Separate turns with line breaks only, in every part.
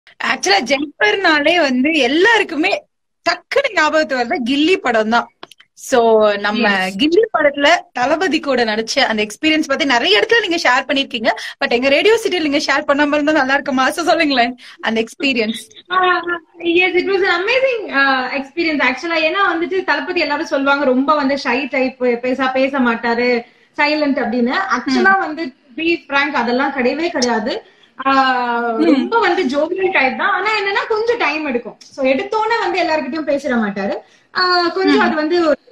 ஆக்சுவலா ஜெனிஃபர்னாலே வந்து எல்லாருக்குமே டக்குன்னு ஞாபகத்து வரது கில்லி படம் தான் சோ நம்ம கில்லி படத்துல தளபதி கூட நடிச்ச அந்த எக்ஸ்பீரியன்ஸ் பத்தி நிறைய இடத்துல நீங்க ஷேர் பண்ணிருக்கீங்க பட் எங்க ரேடியோ சிட்டில நீங்க ஷேர் பண்ணாம இருந்தா நல்லா இருக்குமா சோ சொல்லுங்களேன் அந்த experience
yes it was amazing experience ஆக்சுவலா ஏன்னா வந்துட்டு தளபதி எல்லாரும் சொல்லுவாங்க ரொம்ப வந்து ஷை டைப் பேச பேச மாட்டாரு சைலண்ட் அப்படின்னு ஆக்சுவலா வந்து பி பிராங்க் அதெல்லாம் கிடையவே கிடையாது ஆஹ் ரொம்ப வந்து ஜோவியல் டைப் தான் ஆனா என்னன்னா கொஞ்சம் டைம் எடுக்கும் சோ எடுத்தோன்னே வந்து எல்லாருக்கிட்டையும் பேசிட மாட்டாரு ஆஹ் கொஞ்சம் அது வந்து ஒரு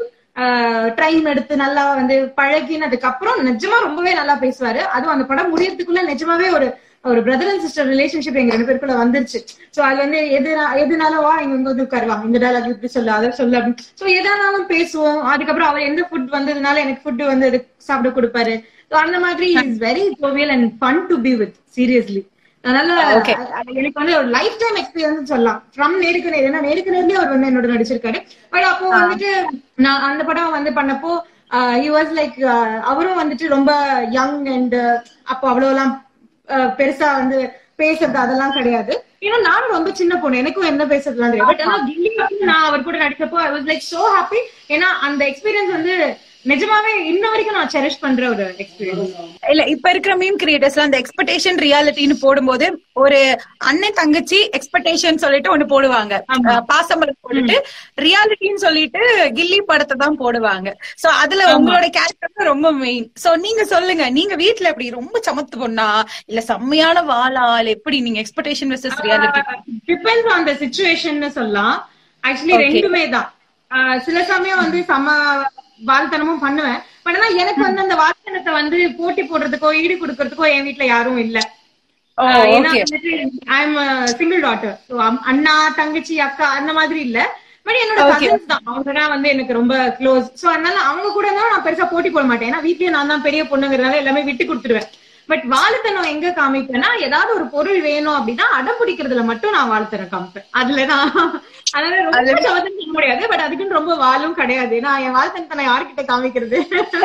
ட்ரைன் எடுத்து நல்லா வந்து பழகினதுக்கு அப்புறம் நிஜமா ரொம்பவே நல்லா பேசுவாரு அதுவும் அந்த படம் முடியறதுக்குள்ள நிஜமாவே ஒரு ஒரு பிரதர் அண்ட் சிஸ்டர் ரிலேஷன்ஷிப் எங்க ரெண்டு பேருக்குள்ள வந்துருச்சு சோ அது வந்து எது எதுனாலும் வா இங்க இங்க வந்து உட்காருவா இந்த டைலாக் இப்படி சொல்லு அதை சொல்லு அப்படின்னு சோ எதானாலும் பேசுவோம் அதுக்கப்புறம் அவர் எந்த ஃபுட் வந்ததுனால எனக்கு ஃபுட் வந்து அது சாப்பிட கொடுப்பாரு So அந்த மாதிரி is very jovial and fun to be with seriously அதனால
Okay.
அது எனக்கு வந்து ஒரு லைஃப் டைம் எக்ஸ்பீரியன்ஸ் சொல்லலாம் ஃப்ரம் நேருக்கு நேர் ஏன்னா நேருக்கு நேர்லயே அவர் வந்து என்னோட நடிச்சிருக்காரு பட் அப்போ வந்துட்டு நான் அந்த படம் வந்து பண்ணப்போ ஹி வாஸ் லைக் அவரும் வந்துட்டு ரொம்ப யங் அண்ட் அப்போ அவ்வளவுலாம் அஹ், பெருசா வந்து பேசுறது அதெல்லாம் கிடையாது ஏன்னா நானும் ரொம்ப சின்ன பொண்ணு எனக்கும் என்ன பேசுறதுலாம் தெரியாது பட் ஆனா கில்லி வந்து நான் அவர் கூட நடிச்சப்போ I was like so happy ஏன்னா அந்த எக்ஸ்பீரியன்ஸ் வந்து நிஜமாவே இன்ன வரைக்கும் நான் செரிஷ் பண்ற ஒரு எக்ஸ்பீரியன்ஸ்
இல்ல இப்ப இருக்கிற மீம் கிரியேட்டர்ஸ்ல அந்த எக்ஸ்பெக்டேஷன் ரியாலிட்டின்னு போடும்போது ஒரு அண்ணன் தங்கச்சி எக்ஸ்பெக்டேஷன் சொல்லிட்டு ஒண்ணு போடுவாங்க
ஆமா.
அஹ் பாசமலர் போட்டுட்டு ரியாலிட்டின்னு சொல்லிட்டு கில்லி படத்தை தான் போடுவாங்க சோ அதுல உங்களோட கேரக்டர் ரொம்ப மெயின் சோ நீங்க சொல்லுங்க நீங்க வீட்ல எப்படி ரொம்ப சமத்து பொண்ணா இல்ல செம்மையான வாளா இல்ல எப்படி நீங்க expectation versus reality
depends on the situation சொல்லலாம் ஆக்சுவலி
Okay.
ரெண்டுமே தான் ஆஹ் சில சமயம் வந்து செம வாழ்த்தனமும் பண்ணுவேன் பட் ஆனா எனக்கு வந்து அந்த வாழ்த்தனத்தை வந்து போட்டி போடுறதுக்கோ ஈடு கொடுக்கறதுக்கோ என் வீட்ல யாரும் இல்ல
ஓ
ஆஹ் ஏன்னா
ஓகே
வந்துட்டு I am single daughter so அண்ணா தங்கச்சி அக்கா அந்த மாதிரி இல்ல பட் என்னோட
Okay.
கசின்ஸ் தான் அவங்க தான் வந்து எனக்கு ரொம்ப க்ளோஸ் சோ அதனால அவங்க கூட தான் நான் பெருசா போட்டி போட மாட்டேன் ஏன்னா வீட்லயே நான் தான் பெரிய பொண்ணுங்கிறதுனால எல்லாமே விட்டு கொடுத்துருவேன் பட் வாழ்த்தனம் எங்க காமிப்பேன்னா ஏதாவது ஒரு பொருள் வேணும் அப்படின்னா அடம் பிடிக்கிறதுல மட்டும் நான் வாழ்த்தனம் காமிப்பேன் அதுலதான் அதனால ரொம்ப சமத்தம் சொல்ல முடியாது பட் அதுக்குன்னு ரொம்ப வாழும் கிடையாது ஏன்னா என் வாழ்த்தனத்தை நான் யார்கிட்ட காமிக்கிறது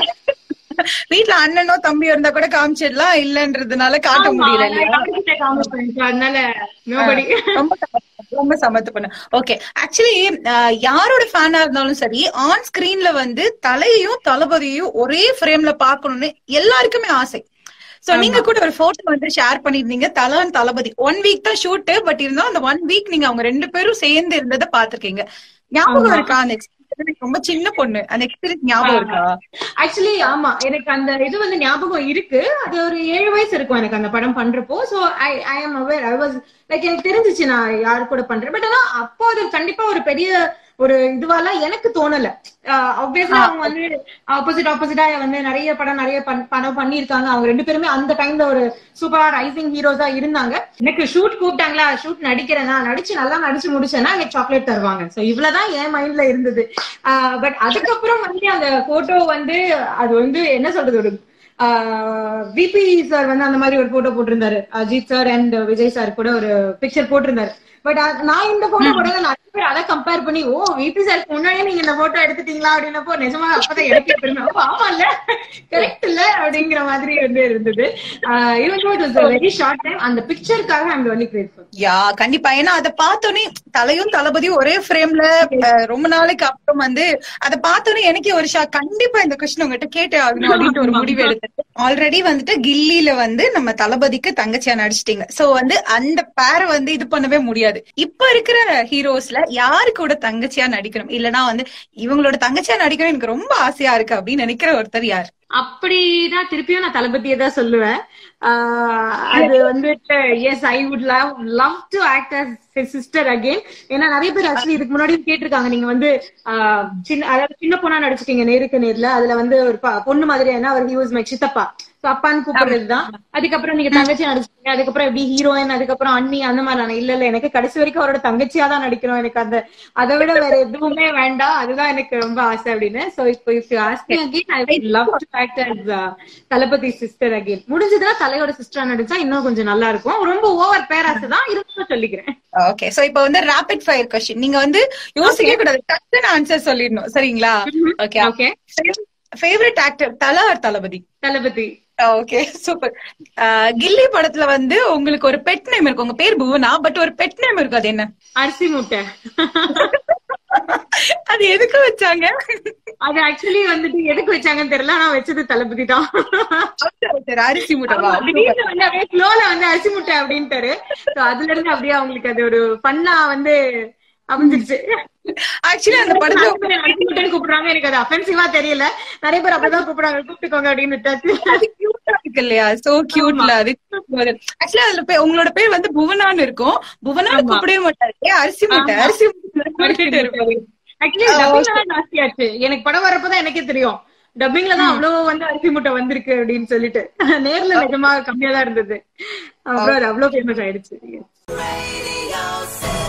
வீட்ல அண்ணனோ தம்பியோ இருந்தா கூட காமிச்சிடலாம் இல்லன்றதுனால காட்ட
ஆமா,
முடியல
நான்
இல்லையா
யார்கிட்ட காமிப்பேன் So அதனால நோபடி
ரொம்ப சமத்து- ரொம்ப சமத்து பண்ண ஓகே ஆக்சுவலி யாரோட ஃபேனா இருந்தாலும் சரி ஆன் ஸ்கிரீன்ல வந்து தலையையும் தளபதியையும் ஒரே ஃப்ரேம்ல பார்க்கணும்னு எல்லாருக்குமே ஆசை சோ நீங்க கூட ஒரு போட்டோ வந்து ஷேர் பண்ணிருந்தீங்க தலன் தளபதி ஒன் வீக் தான் ஷூட் பட் இருந்தாலும் அந்த ஒன் வீக் நீங்க அவங்க ரெண்டு பேரும் சேர்ந்து இருந்ததை பாத்திருக்கீங்க ஞாபகம் இருக்கா அந்த எக்ஸ்பீரியன்ஸ் ரொம்ப சின்ன பொண்ணு அந்த எக்ஸ்பீரியன்ஸ் ஞாபகம் இருக்கா
ஆக்சுவலி ஆமா எனக்கு அந்த இது வந்து ஞாபகம் இருக்கு அது ஒரு ஏழு வயசு இருக்கும் எனக்கு அந்த படம் பண்றப்போ so I I am aware I was like எனக்கு தெரிஞ்சிச்சு நான் யாரு கூட பண்றேன் பட் ஆனா அப்போ அது கண்டிப்பா ஒரு பெரிய ஒரு இதுவாலாம் எனக்கு தோணல ஆப்வியஸ்லா அவங்க வந்து ஆப்போசிட் ஆப்போசிட்டா வந்து நிறைய படம் நிறைய பண்- படம் பண்ணிருக்காங்க அவங்க ரெண்டு பேருமே அந்த டைம்ல ஒரு சூப்பரா ரைசிங் ஹீரோஸா இருந்தாங்க எனக்கு ஷூட் கூப்பிட்டாங்களா ஷூட் நடிக்கிறேன்னா நடிச்சு நல்லா நடிச்சு முடிச்சேன்னா எனக்கு சாக்லேட் தருவாங்க சோ இவ்வளவுதான் என் மைண்ட்ல இருந்தது பட் அதுக்கப்புறம் வந்து அந்த போட்டோ வந்து அது வந்து என்ன சொல்றது ஒரு விபி சார் வந்து அந்த மாதிரி ஒரு போட்டோ போட்டிருந்தாரு Ajith sir and Vijay sir கூட ஒரு பிக்சர் போட்டிருந்தாரு பட் நான் இந்த போட்டோ போடல நிறைய பேர் அதை கம்பேர் பண்ணி ஓ விபி சாருக்கு முன்னாடியே நீங்க இந்த போட்டோ எடுத்துட்டீங்களா அப்படின்னப்போ நிஜமா அப்பதான் எனக்கே பெருமை ஓ ஆமா இல்ல கரெக்ட் இல்ல அப்படிங்கிற மாதிரி வந்து இருந்தது இவன் வெரி ஷார்ட் டைம் அந்த பிக்சருக்காக ஐம் வெரி கிரேட்ஃபுல்
யா கண்டிப்பா ஏன்னா அத பார்த்தோன்னே தலையும் தளபதியும் ஒரே ஃப்ரேம்ல ரொம்ப நாளைக்கு அப்புறம் வந்து அத பார்த்தோன்னே எனக்கே ஒரு ஷாக் கண்டிப்பா இந்த கொஸ்டின் உங்ககிட்ட கேட்டே ஆகணும் அப்படின்ட்டு ஒரு முடிவு எடுத்தது ஆல்ரெடி வந்துட்டு கில்லில வந்து நம்ம தளபதிக்கு தங்கச்சியா நடிச்சிட்டீங்க சோ வந்து அந்த பேரை வந்து இது பண்ணவே முடியாது இப்ப இருக்கிற ஹீரோஸ்ல யாரு கூட தங்கச்சியா நடிக்கணும் இல்லனா வந்து இவங்களோட தங்கச்சியா நடிக்கணும் எனக்கு ரொம்ப ஆசையா இருக்கு அப்படின்னு நினைக்கிற ஒருத்தர் யார்
அப்படிதான் திருப்பியும் நான் தளபதியை தான் சொல்லுவேன் ஆஹ் அது வந்துட்டு yes I would love love to act as sister again ஏன்னா நிறைய பேர் ஆக்சுவலி இதுக்கு முன்னாடி கேட்டிருக்காங்க நீங்க வந்து ஆஹ் சின்ன அதாவது சின்ன பொண்ணா நடிச்சிட்டீங்க நேருக்கு நேர்ல அதுல வந்து ஒரு ப- பொண்ணு மாதிரி என்ன அவர் ஹி வாஸ் மை சித்தப்பா So அப்பான்னு கூப்பிடுறதுதான் அதுக்கப்புறம் நீங்க தங்கச்சி நடிச்சிட்டீங்க அதுக்கப்புறம் எப்படி ஹீரோயின் அதுக்கப்புறம் அண்ணி அந்த மாதிரி நான் இல்ல இல்ல எனக்கு கடைசி வரைக்கும் அவரோட தங்கச்சியா தான் நடிக்கணும் எனக்கு அந்த அதை விட வேற எதுவுமே வேண்டாம் அதுதான் எனக்கு ரொம்ப ஆசை அப்படின்னு சோ இப்போ if you ask again I love to act as Thalapathy sister again முடிஞ்சதுன்னா தலையோட சிஸ்டரா நடிச்சா இன்னும் கொஞ்சம் நல்லா இருக்கும் ரொம்ப ஓவர் பேராசை தான் இருந்தாலும் சொல்லிக்கிறேன்
ஓகே சோ இப்போ வந்து ரேபிட் ஃபயர் கொஸ்டின் நீங்க வந்து யோசிக்க கூடாது டக்குன்னு ஆன்சர் சொல்லிடணும் சரிங்களா okay
okay
favourite actor Thala or Thalapathy
Thalapathy
okay super Ghilli படத்துல வந்து உங்களுக்கு ஒரு பெட் நேம் இருக்கு உங்க பேர் புவனா பட் ஒரு பெட் நேம் இருக்கு அது என்ன
அரிசி மூட்டை
அது எதுக்கு வச்சாங்க
அது ஆக்சுவலி வந்துட்டு எதுக்கு வச்சாங்கன்னு தெரியல ஆனா வச்சது தளபதி தான்
சரி, அரிசி முட்டவா
திடீர்னு வந்து அப்படியே ஃப்ளோல வந்து அரிசி முட்டை அப்படின்ட்டாரு So அதுல இருந்து அப்படியே அவங்களுக்கு அது ஒரு பண்ணா வந்து அமைஞ்சிருச்சு
ஆக்சுவலி அந்த படத்துல
நிறைய பேர் அரிசி முட்டைன்னு கூப்பிடுறாங்க எனக்கு அது அஃபென்சிவா தெரியல நிறைய பேர் அப்படிதான் கூப்பிடுறாங்க கூப்பிட்டுக்கோங்க அப்படின்னு விட்டாச்சு
அது கியூட்டா இருக்கு இல்லையா சோ கியூட்ல அது ஆக்சுவலி அதுல பே- உங்களோட பேர் வந்து புவனான்னு இருக்கும் புவனான்னு கூப்பிடவே மாட்டாரு ஏன் அரிசி முட்டை
ஆமா.
அரிசி முட்டை இருப்பாரு
ஆக்சுவலி டப்பிங்ல தான் ஜாஸ்தி ஆச்சு எனக்கு படம் வரப்பதான் எனக்கே தெரியும் டப்பிங்ல தான் அவ்வளவு வந்து அரிசி முட்டை வந்திருக்கு அப்படின்னு சொல்லிட்டு நேர்ல நிஜமா கம்மியா தான் இருந்தது அப்புறம் அது அவ்வளவு ஃபேமஸ் ஆயிடுச்சு
Radio City.